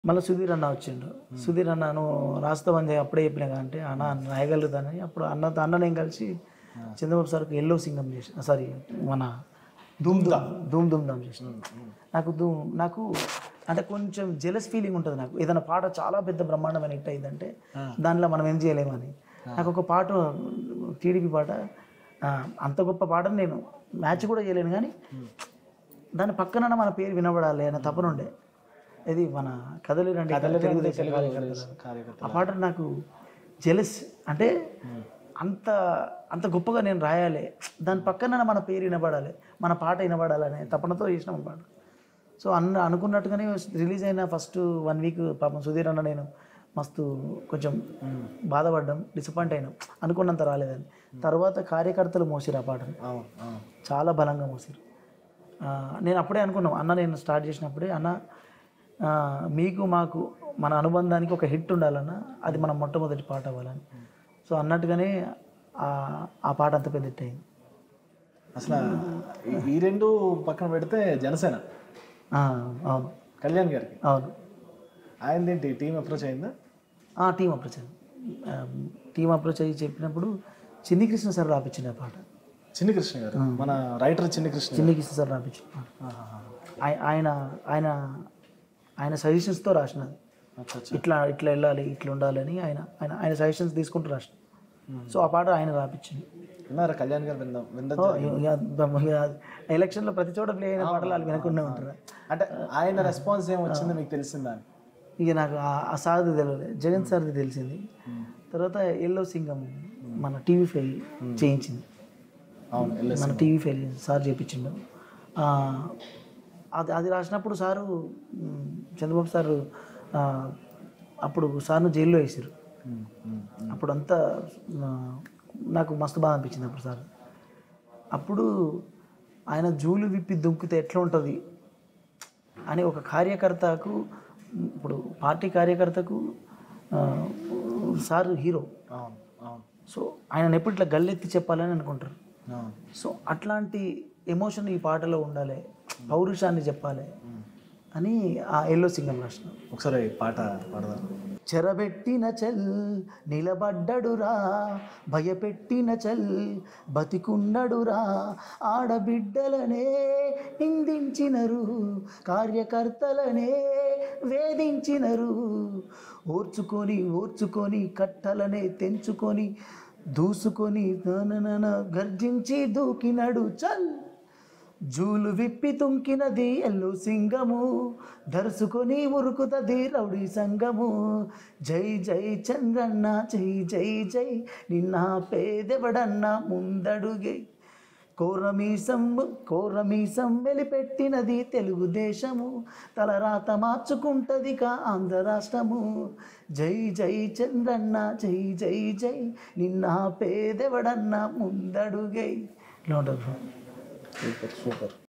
మళ్ళీ సుధీర్ అన్న వచ్చిండు సుధీర్ అన్న నువ్వు రాస్తావని చెప్పి అప్పుడే చెప్పినా కదా అంటే అన్న రాయగలుగుతానని అప్పుడు అన్న అన్న నేను కలిసి చంద్రబాబు సార్కి ఎల్లో సింగం చేసిన సారీ మన ధూమ్ ధూమ్ ధూమ్ ధూమ్ ధామ్ చేసిన నాకు ధూమ్ నాకు అంటే కొంచెం జెలస్ ఫీలింగ్ ఉంటుంది నాకు ఏదైనా పాట చాలా పెద్ద బ్రహ్మాండమైన హిట్ అయిందంటే దానిలో మనం ఏం చేయలేమని నాకు ఒక పాట టీడీపీ పాట ఆ, అంత గొప్ప పాటను నేను మ్యాచ్ కూడా చేయలేను కానీ దాని పక్కన మన పేరు వినబడాలి అనే తపన ఉండే ఇది మన కదలి రండి తెలుగుదేశం కార్యకర్తలు. కార్యకర్త ఆ పాట నాకు జెలస్ అంటే అంత అంత గొప్పగా నేను రాయాలి దాని పక్కన మన పేరు వినబడాలి మన పాట వినబడాలనే తపనతో చేసినాం ఆ పాట సో అన్న అనుకున్నట్టుగానే రిలీజ్ అయిన ఫస్ట్ వన్ వీక్ పాపం సుధీర్ అన్న నేను మస్తు కొంచెం బాధపడ్డాం డిసప్పాయింట్ అయినాం అనుకున్నంత రాలేదని తర్వాత కార్యకర్తలు మోసిరు ఆ పాటను అవును అవును చాలా బలంగా మోసారు ఆ, నేను అప్పుడే అనుకున్నాం అన్న నేను స్టార్ట్ చేసినప్పుడే అన్న ఆ, మీకు మాకు మన అనుబంధానికి ఒక హిట్ ఉండాలన్న అది మన మొట్టమొదటి పాట అవ్వాలని సో అన్నట్టుగానే ఆ ఆ పాట అంత పెద్ద హిట్ అయింది అసలు ఈ- ఈ రెండు పక్కన పెడితే జనసేన ఆ, అవును కళ్యాణ్ గారికి అవును ఆయనదేంటి టీం అప్రోచ్ అయిందా ఆ టీం అప్రోచ్ అయింది ఆ, టీం అప్రోచ్ అయ్యి చెప్పినప్పుడు చిన్ని కృష్ణ సార్ రాపించింది ఆ పాట చిన్ని కృష్ణ గారు మన రైటర్ చిన్ని కృష్ణ చిన్ని కృష్ణ సార్ రాపించిన పాట ఆహాహా. ఆయ- ఆయన ఆయన ఆయన సజెషన్స్తో రాసినది అచ్చా అచ్చా ఇట్లా ఇట్లా వెళ్ళాలి ఇట్లా ఉండాలని ఆయన ఆయన ఆయన సజెషన్స్ తీసుకుంటూ రాసిన సో ఆ పాట ఆయన రాపించింది విన్నారా కళ్యాణ్ గారు విందాం విందా ఎలక్షన్లో ప్రతి చోట ప్లే అయిన పాటలు వాళ్ళు వినకుండా ఉంటారు అంటే ఆయన రెస్పాన్స్ ఏం వచ్చిందో మీకు తెలిసిందా అని ఇక నాకు ఆ- ఆ సార్ది తెలియదు జగన్ సార్ది తెలిసింది తర్వాత ఎల్లో సింగం మన టీవీ ఫెయిల్ చేయించింది అవును వెళ్ళేసి మన టీవీ ఫెయిల్ సార్ చేయించిండు ఆ, అది అది రాసినప్పుడు సారు మ్, చంద్రబాబు సారు ఆ, అప్పుడు సార్ను జైల్లో వేసారు ఉమ్, ఉమ్. అప్పుడు అంతా ఆ, నాకు మస్తు బాగా అనిపించింది అప్పుడు సార్ అప్పుడు ఆయన జూలు విప్పి దుంకితే ఎట్లా ఉంటుంది అని ఒక కార్యకర్తకు ఇప్పుడు పార్టీ కార్యకర్తకు ఆ, సార్ హీరో అవును అవును సో ఆయన ఎప్పుడు ఇట్లా గల్లెత్తి చెప్పాలని అనుకుంటారు అవును సో అట్లాంటి ఎమోషన్ ఈ పాటలో ఉండాలి పౌరుషాన్ని చెప్పాలి అని ఆ ఎల్లో సింగం రాసిన ఒకసారి ఈ పాట పాడదాం చెరబెట్టిన చల్ నిలబడ్డడురా భయపెట్టిన చల్ బతికున్నడురా ఆడబిడ్డలనే నిందించినరు కార్యకర్తలనే వేధించినరు ఓర్చుకొని ఓర్చుకొని కట్టలనే తెంచుకొని దూసుకొని నననన గర్జించి దూకినడు చల్ జూలు విప్పి తుంకినది ఎల్లు సింగము ధరుసుకొని ఉరుకుతది రౌడీ సంగము జై జై చంద్రన్న జై జై జై నిన్న పేదెవడన్న ముందడుగే కోరమీసం కోరమీసం వెలిపెట్టినది తెలుగుదేశము తలరాత మార్చుకుంటది కా ఆంధ్ర రాష్ట్రము జై జై చంద్రన్న జై జై జై నిన్న పేదెవడన్న ముందడుగై ఇట్లా ఉంటుంది సూపర్ సూపర్